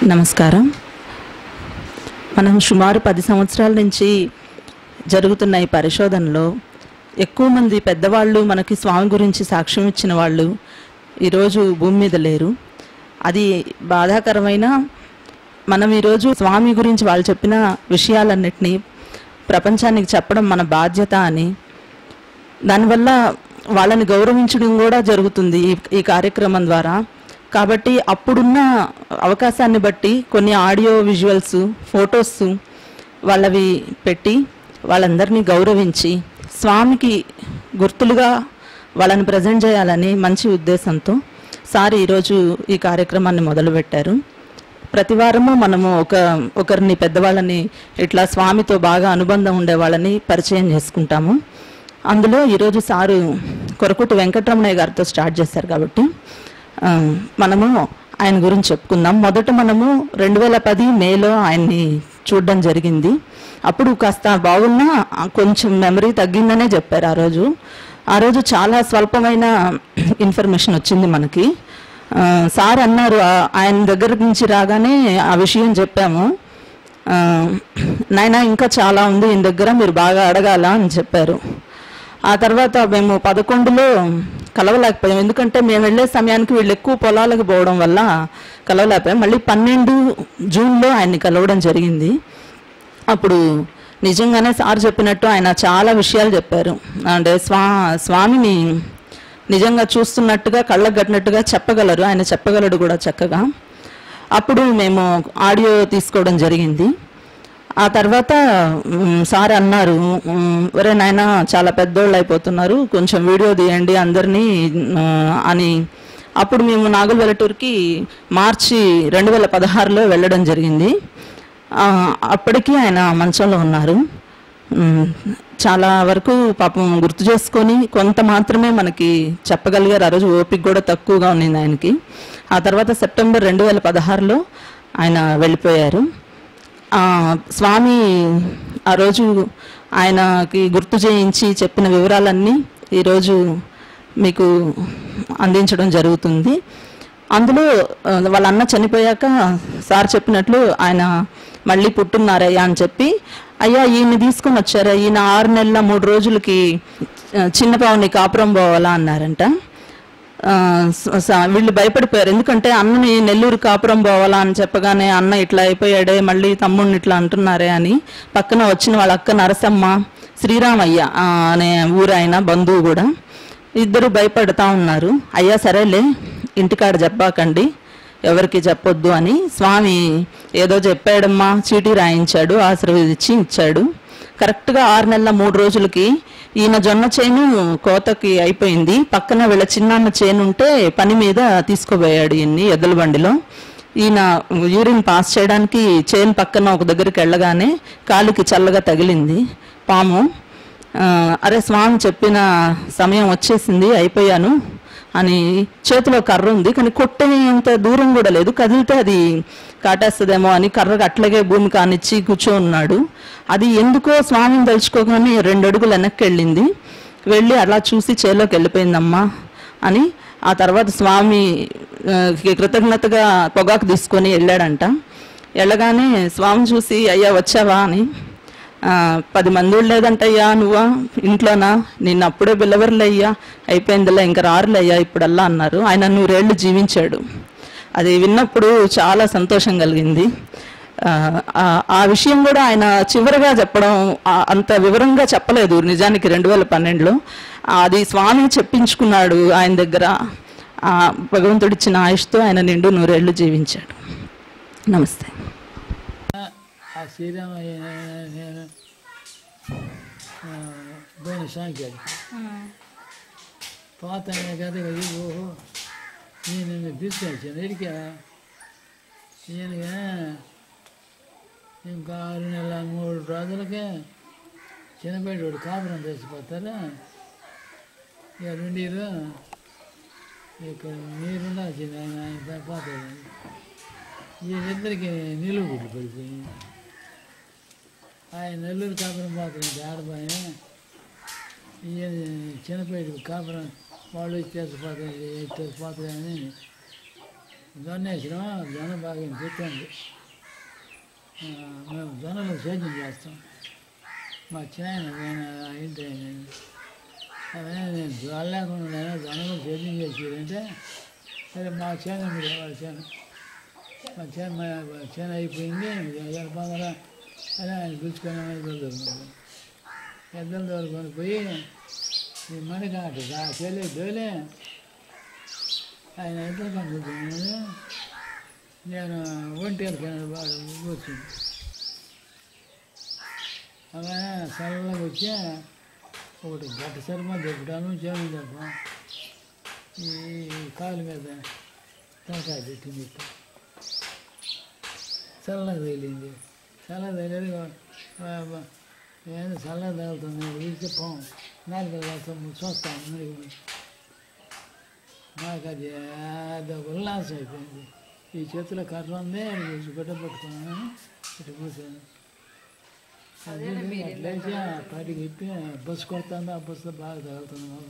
నమస్కారం మనం సుమారు పది సంవత్సరాల నుంచి జరుగుతున్న ఈ పరిశోధనలో ఎక్కువ మంది పెద్దవాళ్ళు మనకి స్వామి గురించి సాక్ష్యం ఇచ్చిన వాళ్ళు ఈరోజు భూమి మీద లేరు అది బాధాకరమైన మనం ఈరోజు స్వామి గురించి వాళ్ళు చెప్పిన విషయాలన్నిటినీ ప్రపంచానికి చెప్పడం మన బాధ్యత అని దానివల్ల వాళ్ళని గౌరవించడం కూడా జరుగుతుంది ఈ ఈ కార్యక్రమం ద్వారా కాబట్టి అప్పుడున్న అవకాశాన్ని బట్టి కొన్ని ఆడియో విజువల్స్ ఫొటోస్ వాళ్ళవి పెట్టి వాళ్ళందరినీ గౌరవించి స్వామికి గుర్తులుగా వాళ్ళని ప్రజెంట్ చేయాలని మంచి ఉద్దేశంతో సార్ ఈరోజు ఈ కార్యక్రమాన్ని మొదలుపెట్టారు ప్రతి వారము మనము ఒక ఒకరిని పెద్దవాళ్ళని ఇట్లా స్వామితో బాగా అనుబంధం ఉండే వాళ్ళని పరిచయం చేసుకుంటాము అందులో ఈరోజు సారు కొరకుటి వెంకటరమణయ్య గారితో స్టార్ట్ చేశారు కాబట్టి ఆ, మనము ఆయన గురించి చెప్పుకుందాం మొదట మనము రెండు వేల పది మేలో ఆయన్ని చూడడం జరిగింది అప్పుడు కాస్త బాగున్నా ఆ, కొంచెం మెమరీ తగ్గిందనే చెప్పారు ఆ రోజు ఆ రోజు చాలా స్వల్పమైన ఇన్ఫర్మేషన్ వచ్చింది మనకి ఆ, సార్ అన్నారు ఆ- ఆయన దగ్గర నుంచి రాగానే ఆ విషయం చెప్పాము ఆ, నాయన ఇంకా చాలా ఉంది ఈయన దగ్గర మీరు బాగా అడగాల అని చెప్పారు ఆ తర్వాత మేము పదకొండులో కలవలేకపోయాం ఎందుకంటే మేము వెళ్ళే సమయానికి వీళ్ళు ఎక్కువ పొలాలకు పోవడం వల్ల కలవలేకపోయాం మళ్ళీ పన్నెండు జూన్లో ఆయన్ని కలవడం జరిగింది అప్పుడు నిజంగానే సార్ చెప్పినట్టు ఆయన చాలా విషయాలు చెప్పారు అంటే స్వా స్వామిని నిజంగా చూస్తున్నట్టుగా కళ్ళకు కట్టినట్టుగా చెప్పగలరు ఆయన చెప్పగలడు కూడా చక్కగా అప్పుడు మేము ఆడియో తీసుకోవడం జరిగింది ఆ తర్వాత మ్, సార్ అన్నారు మ్, ఒరే నాయన చాలా పెద్దోళ్ళు అయిపోతున్నారు కొంచెం వీడియో తీయండి అందరినీ ఆ, అని అప్పుడు మేము నాగుల వెల్లటూరుకి మార్చి రెండు వేల పదహారులో వెళ్ళడం జరిగింది ఆ, అప్పటికి ఆయన మంచంలో ఉన్నారు మ్, చాలా వరకు పాపం గుర్తు చేసుకొని కొంత మాత్రమే మనకి చెప్పగలిగారు ఆ రోజు ఓపిక కూడా తక్కువగా ఉన్నింది ఆయనకి ఆ తర్వాత సెప్టెంబర్ రెండు వేల పదహారులో ఆయన వెళ్ళిపోయారు ఆ, స్వామి ఆ రోజు ఆయనకి గుర్తు చేయించి చెప్పిన వివరాలన్నీ ఈరోజు మీకు అందించడం జరుగుతుంది అందులో ఆ, వాళ్ళ అన్న చనిపోయాక సార్ చెప్పినట్లు ఆయన మళ్ళీ పుట్టున్నారయ్యా అని చెప్పి అయ్యా ఈయన తీసుకొని వచ్చారా ఈయన ఆరు నెలల మూడు రోజులకి ఆ, చిన్న పావుని కాపురం పోవాలా అన్నారంట ఆ, స- స- వీళ్ళు భయపడిపోయారు ఎందుకంటే అన్నని నెల్లూరు కాపురం పోవాలా అని చెప్పగానే అన్న ఇట్లా అయిపోయాడే మళ్ళీ తమ్ముడిని ఇట్లా అంటున్నారే అని పక్కన వచ్చిన వాళ్ళ అక్క నరసమ్మ శ్రీరామయ్య ఆ, అనే ఊరాయన బంధువు కూడా ఇద్దరు భయపడతా ఉన్నారు అయ్యా సరేలే ఇంటికాడ చెప్పాకండి ఎవరికి చెప్పొద్దు అని స్వామి ఏదో చెప్పాడమ్మా చీటీ రాయించాడు ఆశీర్వదించి ఇచ్చాడు కరెక్ట్గా ఆరు నెలల మూడు రోజులకి ఈయన జొన్న చేను కోతకి అయిపోయింది పక్కన వీళ్ళ చిన్నాన్న చేను ఉంటే పని మీద తీసుకుపోయాడు ఈయన్ని ఎద్దుల బండిలో ఈయన యూరిన్ పాస్ చేయడానికి చేను పక్కన ఒక దగ్గరికి వెళ్ళగానే కాలుకి చల్లగా తగిలింది పాము ఆ, అరే స్వామి చెప్పిన సమయం వచ్చేసింది అయిపోయాను అని చేతిలో కర్ర ఉంది కానీ కొట్టేంత దూరం కూడా లేదు కదిలితే అది కాటేస్తుందేమో అని కర్రకు అట్లాగే భూమి కానిచ్చి కూర్చో ఉన్నాడు అది ఎందుకో స్వామిని తలుచుకోగానే రెండు అడుగులు వెనక్కి వెళ్ళింది వెళ్ళి అలా చూసి చేలోకి వెళ్ళిపోయిందమ్మా అని ఆ తర్వాత స్వామి ఆ, కి కృతజ్ఞతగా పొగాకు తీసుకొని వెళ్ళాడంట వెళ్ళగానే స్వామి చూసి అయ్యా వచ్చావా అని ఆ, పది మంది లేదంటయ్యా నువ్వా ఇంట్లోనా నిన్న అప్పుడే బిల్లవర్లయ్యా అయిపోయిందిలే ఇంకా రారులయ్యా ఇప్పుడల్లా అన్నారు ఆయన నూరేళ్లు జీవించాడు అది విన్నప్పుడు చాలా సంతోషం కలిగింది ఆ, ఆ- ఆ విషయం కూడా ఆయన చివరిగా చెప్పడం ఆ, అంత వివరంగా చెప్పలేదు నిజానికి రెండు వేల పన్నెండులో అది స్వామి చెప్పించుకున్నాడు ఆయన దగ్గర ఆ, భగవంతుడిచ్చిన ఆయుష్తో ఆయన నిండు నూరేళ్లు జీవించాడు నమస్తే ఆ శ్రీరామయ్య నేను ఆ, పోయిన సాయంకాలం పాత ఆయన కదా ఓహో నేను నిన్ను తీసుకొచ్చాను ఎడికా నేనుగా ఇంకా ఆరు నెలల మూడు రోజులకే చిన్నపేటోడు కాపురం తెచ్చిపోతారా ఇక రెండీరు ఇక్కడ నీరుండాల్సింది ఆయన ఆయన పోతాడు వీళ్ళిద్దరికి నిలువు గుడ్లు పడిపోయింది ఆయన నెల్లూరు కాపురం పోతుంది ఆడబాయ ఈయన చిన్నపేట కాపురం వాళ్ళు వచ్చి తెచ్చిపోతాయి తెచ్చిపోతాయి అని జొన్న వేసినామా జొన్న బాగా చెప్తుంది మేము జొన్నలో సేద్యం చేస్తాం మా చిన్న నేను ఇంటి అదే నేను జొన్న లేకుండా నేను జొన్నలో సేద్యం చేసేదంటే సరే మా చేను మీరు వాళ్ళ చేను మా చేను మా చేను అయిపోయింది ఎక్కడ పొందరా అదే ఆయన పిలుచుకొని ఎద్దులు దొరుకుతుంది ఎద్దులు దొరుకుని పోయి ఈ మణికాట ఆ చెల్లి దోలే ఆయన ఎద్దులు కనుకుంటున్నాను నేను ఒంటి వెళ్ళిపోయినాడు బాగా వచ్చింది అలా సెలవులకు వచ్చి ఒకటి గట్ట సరిపా దొరుకుతాను చేను తప్ప ఈ కాలు మీద తలకాయ పెట్టింది ఇట్ట. చల్లగా తగిలింది చల్లగా తగిలేదు ఏదో చల్లగా తగులుతుంది వీడికి పోం నాలుగు వేస్తాం చూస్తాం మరి నాకు అది అది ఒక ఉల్లాసం అయిపోయింది ఈ చేతిలో కర్ర ఉంది అది బిడ్డ పట్టుకున్నాను ఇటు కూర్చొని అది అట్లేసి ఆ పాటికి ఇప్పి బస్సు కొడుతుంది ఆ బస్సు బాగా తగులుతుంది మాకు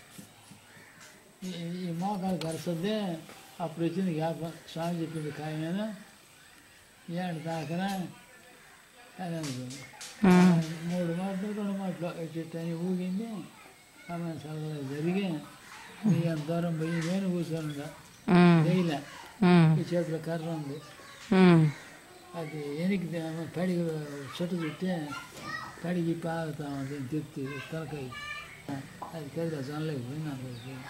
ఈ- ఈ మోకాలు కరుస్తుంది అప్పుడు వచ్చింది జ్ఞాపకం స్వామి చెప్పింది ఖాయమైన ఏడు దాకనా అని అనుకుంది మూడు మాటలు రెండు మాటలు చెట్టు అని ఊగింది ఆమె చల్లగా జరిగి నీ అంత దూరం పోయి నేను కూర్చొని ఉండా వేయలే ఈ చేతిలో కర్ర ఉంది అది వెనక్కి పడిగి చుట్టు చుట్టి పడిగి పాగుతా ఉంది తిప్పి తలకాయ అది పెద్ద జొన్నలోకి పోయి నాకు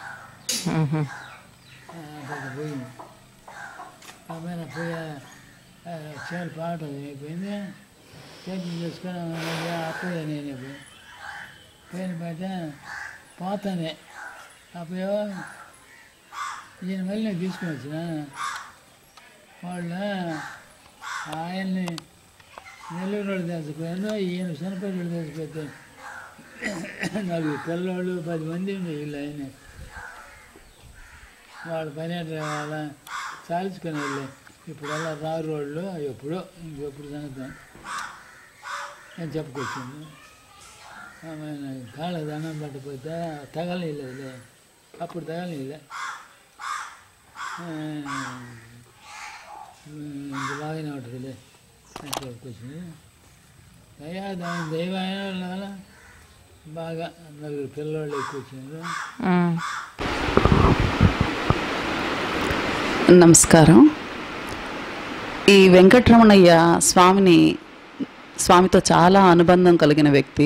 అక్కడికి పోయింది ఆమె పోయి చేలు పాట అయిపోయింది చేతి చేసుకొని అప్పుడే నేనే పోయి పోయిన బయట పోతానే అప్పుడు ఈయన మళ్ళీ నేను తీసుకుని వచ్చిన వాళ్ళు ఆయన్ని నెల్లూరు వాళ్ళు తెచ్చిపోయాను ఈయన శనపల్లి వాళ్ళు తెచ్చిపోతే నలుగురు పిల్లోళ్ళు పది మంది ఉండే వీళ్ళు ఆయన వాళ్ళ పని వాళ్ళ చాల్చుకొని వెళ్ళి ఇప్పుడు అలా రారు వాళ్ళు ఎప్పుడో ఇంకెప్పుడు సంగతి నేను చెప్పుకొచ్చింది ఆమె కాళ్ళ దండం పట్టిపోతే తగలలేదులే అప్పుడు తగలలే ఇంక బాగానే ఉంటుందిలే అని చెప్పుకొచ్చింది అయ్యా దాని దైవాయన వల్ల బాగా నలుగురు పిల్లోళ్ళు ఎక్కువ వచ్చినారు నమస్కారం ఈ వెంకటరమణయ్య స్వామిని స్వామితో చాలా అనుబంధం కలిగిన వ్యక్తి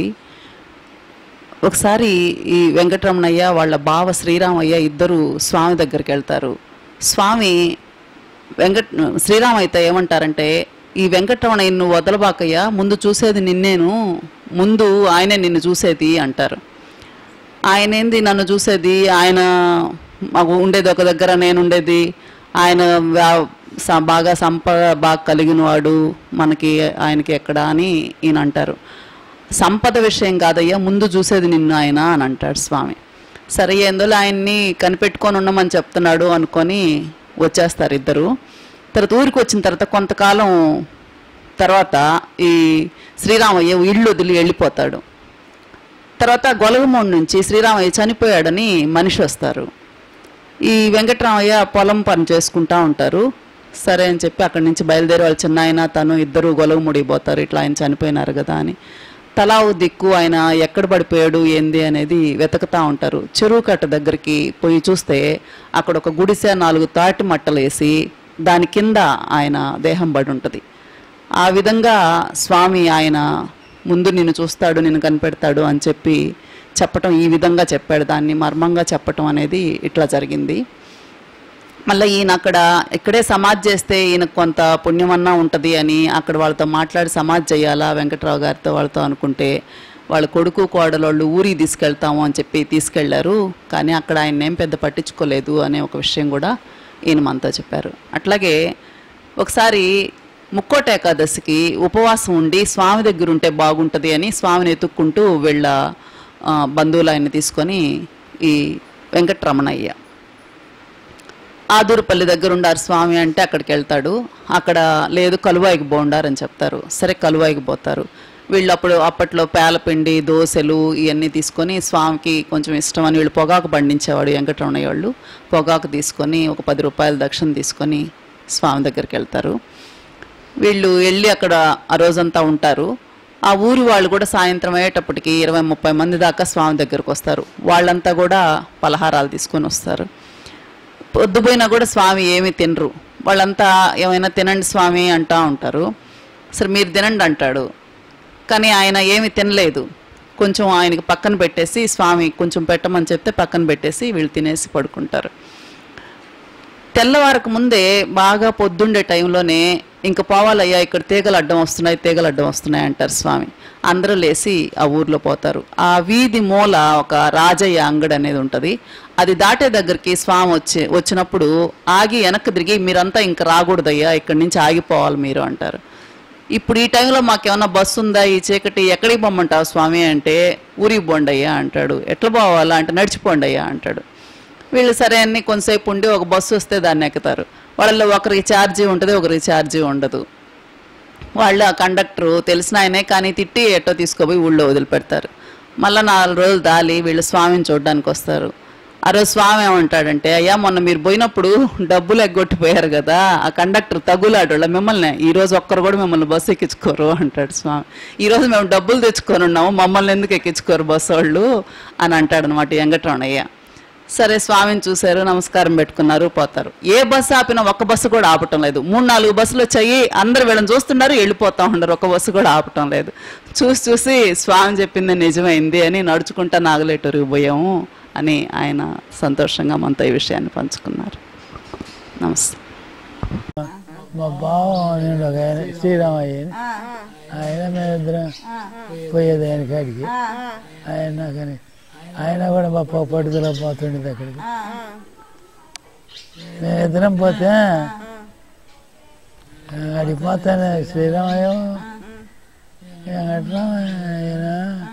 ఒకసారి ఈ వెంకటరమణయ్య వాళ్ళ బావ శ్రీరామయ్య ఇద్దరు స్వామి దగ్గరికి వెళ్తారు స్వామి వెంకట్ శ్రీరామయ్యతో ఏమంటారంటే ఈ వెంకటరమణయ్య నువ్వు వదలబాకయ్యా ముందు చూసేది నిన్నేను ముందు ఆయనే నిన్ను చూసేది అంటారు ఆయన ఏంది నన్ను చూసేది ఆయన మాకు ఉండేది ఒక దగ్గర నేను ఉండేది ఆయన వ్యా- స- బాగా సంప బాగా కలిగిన వాడు మనకి ఆయనకి ఎక్కడ అని ఈయన అంటారు సంపద విషయం కాదయ్యా ముందు చూసేది నిన్ను ఆయన అని అంటాడు స్వామి సరే ఎందులో ఆయన్ని కనిపెట్టుకొని ఉండమని చెప్తున్నాడు అనుకొని వచ్చేస్తారు ఇద్దరు తర్వాత ఊరికి వచ్చిన తర్వాత కొంతకాలం తర్వాత ఈ శ్రీరామయ్య ఇల్లు వదిలి వెళ్ళిపోతాడు తర్వాత గొలగమూడి నుంచి శ్రీరామయ్య చనిపోయాడని మనిషి వస్తారు ఈ వెంకటరామయ్య పొలం పని చేసుకుంటా ఉంటారు సరే అని చెప్పి అక్కడి నుంచి బయలుదేరి వాళ్ళ చిన్న ఆయన తను ఇద్దరు గొలగముడి పోతారు ఇట్లా ఆయన చనిపోయినారు కదా అని తలా ఓ దిక్కు ఆయన ఎక్కడ పడిపోయాడు ఏంది అనేది వెతుకుతా ఉంటారు చెరువు కట్ట దగ్గరికి పోయి చూస్తే అక్కడ ఒక గుడిసె నాలుగు తాటి మట్టలు వేసి దాని కింద ఆయన దేహం పడి ఉంటుంది ఆ విధంగా స్వామి ఆయన ముందు నిన్ను చూస్తాడు నిన్ను కనిపెడతాడు అని చెప్పి చెప్పటం ఈ విధంగా చెప్పాడు దాన్ని మర్మంగా చెప్పటం అనేది ఇట్లా జరిగింది మళ్ళీ ఈయన అక్కడ ఇక్కడే సమాధి చేస్తే ఈయనకు కొంత పుణ్యమన్నా ఉంటుంది అని అక్కడ వాళ్ళతో మాట్లాడి సమాధి చేయాలా వెంకట్రావు గారితో వాళ్ళతో అనుకుంటే వాళ్ళ కొడుకు కోడలోళ్ళు ఊరికి తీసుకెళ్తాము అని చెప్పి తీసుకెళ్లారు కానీ అక్కడ ఆయన ఏం పెద్ద పట్టించుకోలేదు అనే ఒక విషయం కూడా ఈయన మనతో చెప్పారు అట్లాగే ఒకసారి ముక్కోట ఏకాదశికి ఉపవాసం ఉండి స్వామి దగ్గర ఉంటే బాగుంటుంది అని స్వామిని ఎత్తుక్కుంటూ వీళ్ళ ఆ, బంధువులు ఆయన తీసుకొని ఈ వెంకట్రమణయ్య ఆదూరుపల్లి దగ్గర ఉండారు స్వామి అంటే అక్కడికి వెళ్తాడు అక్కడ లేదు కలువాయికి పోండారని చెప్తారు సరే కలువాయికి పోతారు వీళ్ళు అప్పుడు అప్పట్లో పేలపిండి దోశలు ఇవన్నీ తీసుకొని స్వామికి కొంచెం ఇష్టం అని వీళ్ళు పొగాకు పండించేవాడు వెంకటరమణయ్య వాళ్ళు పొగాకు తీసుకొని ఒక పది రూపాయల దక్షిణ తీసుకొని స్వామి దగ్గరికి వెళ్తారు వీళ్ళు వెళ్ళి అక్కడ ఆ రోజంతా ఉంటారు ఆ ఊరి వాళ్ళు కూడా సాయంత్రం అయ్యేటప్పటికి ఇరవై ముప్పై మంది దాకా స్వామి దగ్గరకు వస్తారు వాళ్ళంతా కూడా పలహారాలు తీసుకొని వస్తారు పొద్దుపోయినా కూడా స్వామి ఏమీ తినరు వాళ్ళంతా ఏమైనా తినండి స్వామి అంటా ఉంటారు సరే మీరు తినండి అంటాడు కానీ ఆయన ఏమీ తినలేదు కొంచెం ఆయనకి పక్కన పెట్టేసి స్వామి కొంచెం పెట్టమని చెప్తే పక్కన పెట్టేసి వీళ్ళు తినేసి పడుకుంటారు తెల్లవారకు ముందే బాగా పొద్దుండే టైంలోనే ఇంక పోవాలయ్యా ఇక్కడ తీగలు అడ్డం వస్తున్నాయి తీగలు అడ్డం వస్తున్నాయి అంటారు స్వామి అందరూ లేచి ఆ ఊర్లో పోతారు ఆ వీధి మూల ఒక రాజయ్య అంగడి అనేది ఉంటుంది అది దాటే దగ్గరికి స్వామి వచ్చి వచ్చినప్పుడు ఆగి వెనక్కి తిరిగి మీరంతా ఇంక రాకూడదయ్యా ఇక్కడి నుంచి ఆగిపోవాలి మీరు అంటారు ఇప్పుడు ఈ టైంలో మాకేమన్నా బస్సు ఉందా ఈ చీకటి ఎక్కడికి పొమ్మంటావు స్వామి అంటే ఊరికి పోండయ్యా అంటాడు ఎట్లా పోవాలా అంటే నడిచిపోండయ్యా అంటాడు వీళ్ళు సరే అన్ని కొంతసేపు ఉండి ఒక బస్సు వస్తే దాన్ని ఎక్కుతారు వాళ్ళలో ఒకరికి ఛార్జీ ఉంటుంది ఒకరికి ఛార్జీ ఉండదు వాళ్ళు ఆ కండక్టరు తెలిసిన ఆయనే కానీ తిట్టి ఎట్టో తీసుకుపోయి ఊళ్ళో వదిలిపెడతారు మళ్ళీ నాలుగు రోజులు దాలి వీళ్ళు స్వామిని చూడడానికి వస్తారు ఆ రోజు స్వామి ఏమంటాడంటే అయ్యా మొన్న మీరు పోయినప్పుడు డబ్బులు ఎగ్గొట్టిపోయారు కదా ఆ కండక్టర్ తగులాడు మిమ్మల్ని ఈ రోజు ఒక్కరు కూడా మిమ్మల్ని బస్సు ఎక్కించుకోరు అంటాడు స్వామి ఈ రోజు మేము డబ్బులు తెచ్చుకొని ఉన్నాము మమ్మల్ని ఎందుకు ఎక్కించుకోరు బస్సు వాళ్ళు అని అంటాడు అనమాట వెంకటరమణయ్య సరే స్వామిని చూశారు నమస్కారం పెట్టుకున్నారు పోతారు ఏ బస్సు ఆపినా ఒక్క బస్సు కూడా ఆపటం లేదు మూడు నాలుగు బస్సులు వచ్చాయి అందరు వీళ్ళని చూస్తున్నారు వెళ్ళిపోతా ఉన్నారు ఒక బస్సు కూడా ఆపటం లేదు చూసి చూసి స్వామి చెప్పింది నిజమైంది అని నడుచుకుంటా నాగలేటూరుకి పోయాము అని ఆయన సంతోషంగా మనతో ఈ విషయాన్ని పంచుకున్నారు నమస్తే మా బావ నేను ఒక ఆయన శ్రీరామయ్య అని. ఆయన మేమిద్దరం పోయేది ఆయన కాడికి ఆయన నాకని ఆయన కూడా మా ప- పట్టుదల పోతుండేది అక్కడికి మేమిద్దరం పోతే అడిగి పోతాను శ్రీరామయ్య వెంకట్రామ ఆయన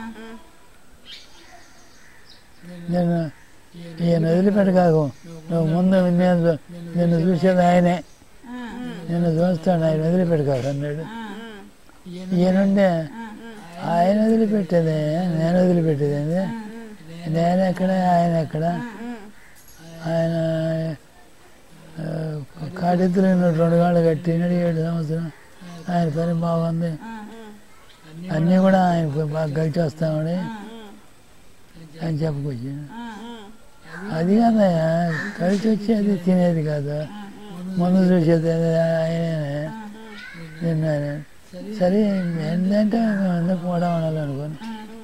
నేను ఈయన వదిలిపెట్టకాకు నువ్వు ముందు నేను నిన్ను చూసేది ఆయనే నిన్ను చూస్తాడు ఆయన వదిలిపెట్టకాకు అన్నాడు ఈయనుండే ఆయన వదిలిపెట్టేది నేను వదిలిపెట్టేది ఏంది? నేను ఎక్కడ ఆయన ఎక్కడ ఆయన ఆ, కాడిద్దరు రెండు కాళ్ళు కట్టినాడు ఏడు సంవత్సరం ఆయన పని బాగుంది అన్నీ కూడా ఆయన బాగా కలిసి వస్తామని అని చెప్పుకొచ్చాను అది కాదయ్యా కలిసి వచ్చేది తినేది కాదు ముందు చూసేది ఆయనే నిన్న సరే ఏంటంటే మేము కూడా ఉండాలనుకోని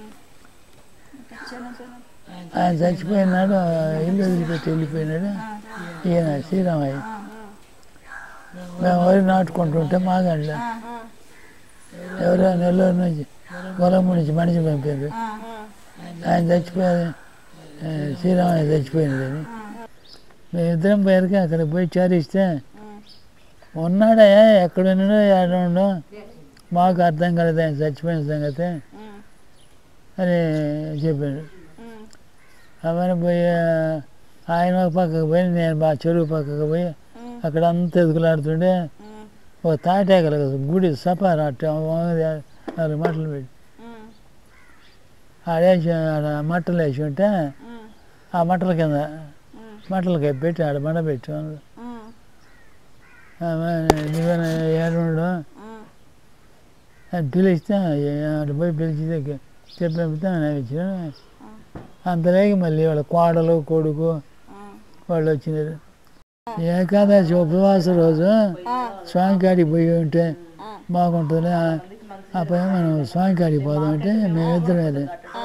ఆయన చచ్చిపోయినాడు ఇల్లు వదిలిపెట్టి వెళ్ళిపోయినాడు ఈయన శ్రీరామయ్య మేము వరి నాటుకుంటుంటే మాగండ్ల ఎవరో నెల్లూరు నుంచి పొలము నుంచి మనిషి పంపారు ఆయన చచ్చిపోయారు ఆ, శ్రీరామయ్య చచ్చిపోయినదని మేమిద్దరం పోయారికి అక్కడ పోయి చారిస్తే ఉన్నాడయ్యా ఎక్కడున్నాడో ఏడుండో మాకు అర్థం కాలేదు ఆయన చచ్చిపోయిన సంగతి అని చెప్పాడు అవన్నీ పోయి ఆయన ఒక పక్కకు పోయి నేను మా చెరువు పక్కకు పోయి అక్కడ అంతా ఎదుగులాడుతుండే ఒక తాటాకలు కదా గుడి సపార అట్ట నాలుగు మట్టలు పెట్టి ఆడేసి ఆడ మట్టలు వేసి ఉంటే ఆ మట్టల కింద మట్టలకి పెట్టి ఆడ మండ పెట్టి నువ్వేనా ఏడుండు అని పిలిస్తే అటు పోయి పిలిచి చెప్పితే నేను ఇచ్చిన అంతలేకి మళ్ళీ వాళ్ళ కోడలు కొడుకు వాళ్ళు వచ్చినారు ఏకాదశి ఉపవాస రోజు స్వామి కాడికి పోయి ఉంటే బాగుంటుంది ఆ- ఆ పైన మనం స్వామి కాడికి పోదామంటే మేమిద్దరం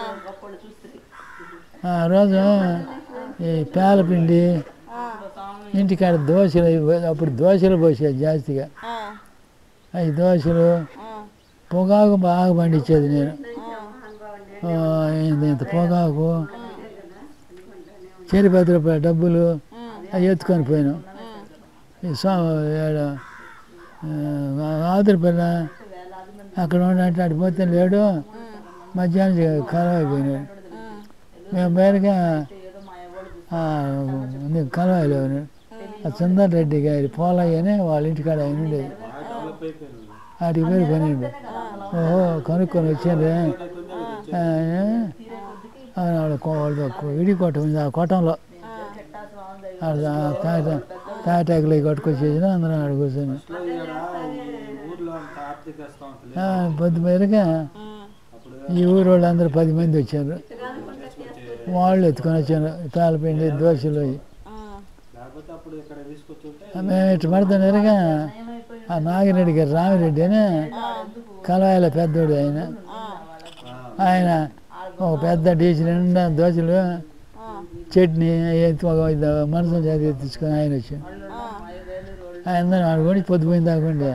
ఆ రోజు ఈ పేలపిండి ఇంటికాడ దోశలు ఇవి- అప్పుడు దోశలు పోసేది జాస్తిగా అవి దోశలు పొగాకు బాగా పండించేది నేను ఆ, ఇంత ఇంత పొగాకు చెరి పది రూపాయల డబ్బులు అవి ఎత్తుకొని పోయినాం ఈ స్వామి ఆడ ఆదురుపల్ల అక్కడ ఉన్నట్టు అటు పోతే లేడు మధ్యాహ్నం కలవైపోయినాడు మేము బయటగా కలవాయిలో ఉన్నాడు ఆ సుందర్ రెడ్డి గారి పోలయ్యనే వాళ్ళ ఇంటికాడ ఆయన ఉండేది ఆడికి పోయి పని ఓహో కనుక్కొని వచ్చారు వాళ్ళు విడి కొట్ట ఉంది ఆ కొట్టంలో తాటాకులు కొట్టుకొచ్చేసిన అందరం ఆడ కూర్చొని ఆ, పొద్దు మేరగా ఈ ఊరు వాళ్ళందరూ పది మంది వచ్చారు వాళ్ళు ఎత్తుకొని వచ్చారు తాళపిండి దోశలు అవి. మేము ఇటు పడుతున్నారుగా ఆ నాగిరెడ్డి గారు రామిరెడ్డి అని కలవాయిల పెద్దోడు ఆయన ఆయన ఒక పెద్ద డిష్ నిండా దోశలు చట్నీ ఎత్తు ఒక ఐదు మనసు చేతి తీసుకొని ఆయన వచ్చాడు ఆయన ఆడుకొని పొద్దుపోయింది దాకుండే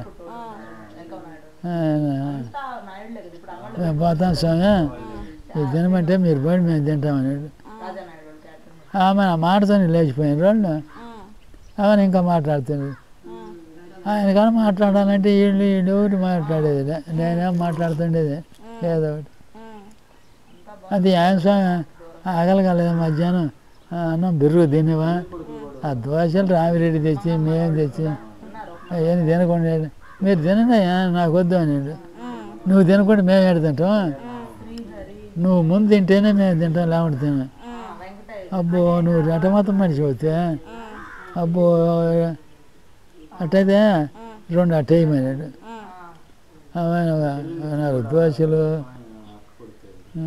మేము పోతాం స్వామి ఇది తినమంటే మీరు పోయి మేము తింటామన్నాడు ఆమె ఆ మాటతోనే లేచిపోయిన వాళ్ళు ఆమె ఇంకా మాట్లాడుతుంది ఆయన కానీ మాట్లాడాలంటే వీళ్ళు వీళ్ళు ఎవరు మాట్లాడేది లే. నేనేం మాట్లాడుతుండేది ఏదో ఒకటి అది ఆయన స్వామి ఆగలగలేదు మధ్యాహ్నం ఆ, అన్నం బిర్రు తినేవా ఆ దోశలు రామిరెడ్డి తెచ్చి మేము తెచ్చి ఏం తినకుండా మీరు తినండి అయ్యా, నాకు వద్దు అన్నాడు నువ్వు తినకుండా మేము ఎడ తింటాం నువ్వు ముందు తింటేనే మేము తింటాం లేకుండా తిన అబ్బో నువ్వు రెట మొత్తం మనిషి అవుతే అబ్బో అట్టయితే రెండు అట్ట వేయమన్నాడు నాలుగు దోశలు ఆ,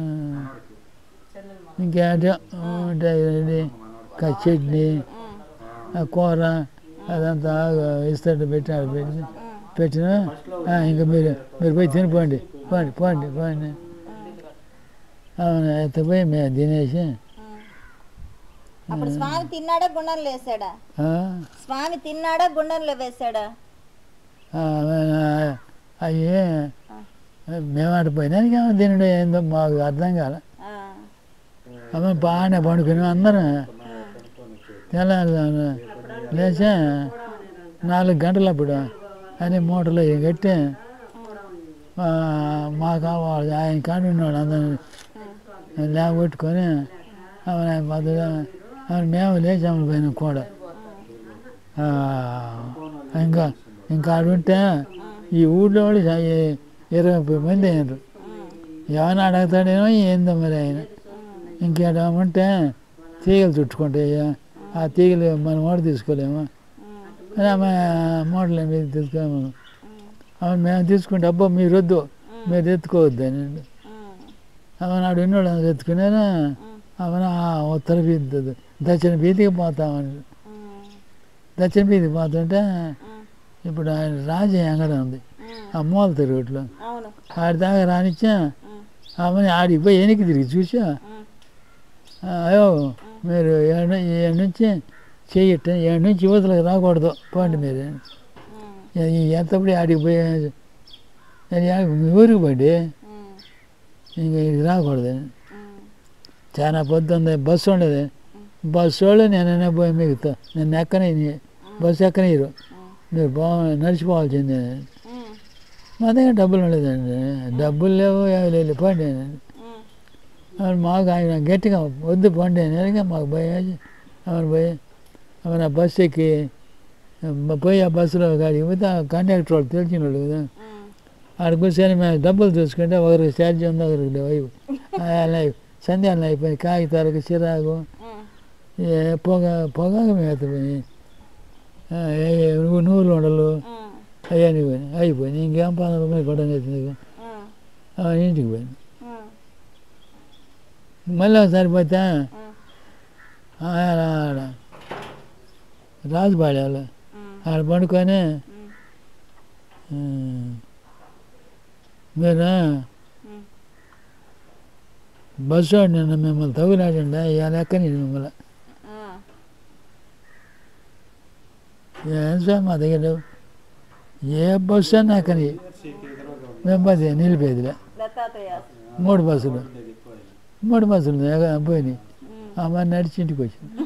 ఇంకేంటో ఉంటాయి ఇది, ఇంకా చట్నీ ఆ కూర అదంతా ఇస్తాడు పెట్టి ఆడ పెట్టి పెట్టిన ఆ, ఇంకా మీరు మీరు పోయి తినిపోండి పోండి పోండి పోండి అవును ఎత్తపోయి మేము తినేసి అప్పుడు స్వామి తిన్నాడా గుండంలో వేసాడా ఆ, స్వామి తిన్నాడా గుండంలో వేసాడా ఆ, అవి మేము ఆడ పోయినానికి ఏమో తినడం ఏందో మాకు అర్థం కాలే ఆ, అమ్మ బాగానే పండుకుని అందరం తెల్లారు లేచా నాలుగు గంటలు అప్పుడు అని మూటలో కట్టి ఆ, మా కావాలి ఆయన కాడి ఉన్నాడు అందరం లేకొట్టుకొని ఆమె పద్ధతిగా ఆమె మేము లేచి ఆమె పోయినాం కూడా ఆ, ఇంకా ఇంకా ఆడ ఉంటే ఈ ఊళ్ళో వాళ్ళు ఇ- ఇరవై ముప్పై మంది అయినారు ఏమైనా అడుగుతాడేమో ఏందో మరి ఆయన ఇంకేటో ఉంటే తీగలు చుట్టుకుంటాయి ఆ తీగలు మనం ఓడ తీసుకోలేము అని ఆమె మోడల్ మీద తీసుకోము అవును మేము తీసుకుంటే అబ్బో మీరు వద్దు మీరు ఎత్తుకోవద్దు అని ఆమె నాడు ఎన్నోడు అందరు ఎత్తుకున్నారా ఆమె ఉత్తర వీధి దక్షిణ వీధికి పోతామని దక్షిణ వీధికి పోతుంటే ఇప్పుడు ఆయన రాజయ్య అంగడి ఉంది ఆ మూల తిరుగుట్లో అవును ఆడి దాకా రానిచ్చా ఆమెని ఆడికి పోయి వెనక్కి తిరిగి చూసా అయ్యో మీరు ఏడు ఏడు నుంచి చెయ్యట ఏడు నుంచి యువతలకు రాకూడదు పోండి మీరు ఈ ఎంతప్పుడు ఆడికి పోయి నేను ఆడికి మీ ఊరికి పోండి ఇంక ఇక్కడికి రాకూడదు చాలా పొద్దుంది బస్సు ఉండేది బస్సు వాళ్ళు నేనైనా పోయి మిగతా నేను ఎక్కనే బస్సు ఎక్కనీరు మీరు బా నడిచిపోవాల్సిందే మా దగ్గర డబ్బులు ఉండలేదండి డబ్బులు లేవు ఏమి లేవు పోండి అని. అవును మాకు ఆయన గట్టిగా వద్దు పోండి అని మాకు భయం అవును పోయి అవును ఆ బస్సు ఎక్కి మ- పోయి ఆ బస్సులో కాడికి పోతే ఆ కండక్టర్ వాళ్ళు తెలిసిన వాళ్ళు కదా ఆడ కూర్చొని మేము డబ్బులు చూసుకుంటే ఒకరికి ఛార్జ్ ఉంది ఒకరికి లేవు అయి అలా సంధ్యాలను అయిపోయి కాగితాలకు చిరాకు ఏ పొగ పొగాకు మేము ఎత్తిపోయి ఆ, ఏ ఏ నువ్వు నూలు ఉండలు అవన్నీ పోయినాయి అయిపోయింది ఇంకేం పనులు ఉన్నాయి కూడా అవన్నీ ఇంటికి పోయింది మళ్ళీ ఒకసారి పోతే ఆడ ఆడ రాజుపాడి వాళ్ళు ఆడ పండుకొని ఆ, మీరు బస్సు వాడు నిన్న మిమ్మల్ని తగులాడండి ఇవాళ ఎక్కని మిమ్మల్ని ఏం సార్ మా దగ్గర లేవు. ఏ బస్సు అన్నా ఎక్కని మేము పది నిలిపేదిలే దత్తాత్రేయ మూడు బస్సులు మూడు బస్సులు ఎగ- పోయినాయి అమ్మ నడిచి ఇంటికి వచ్చింది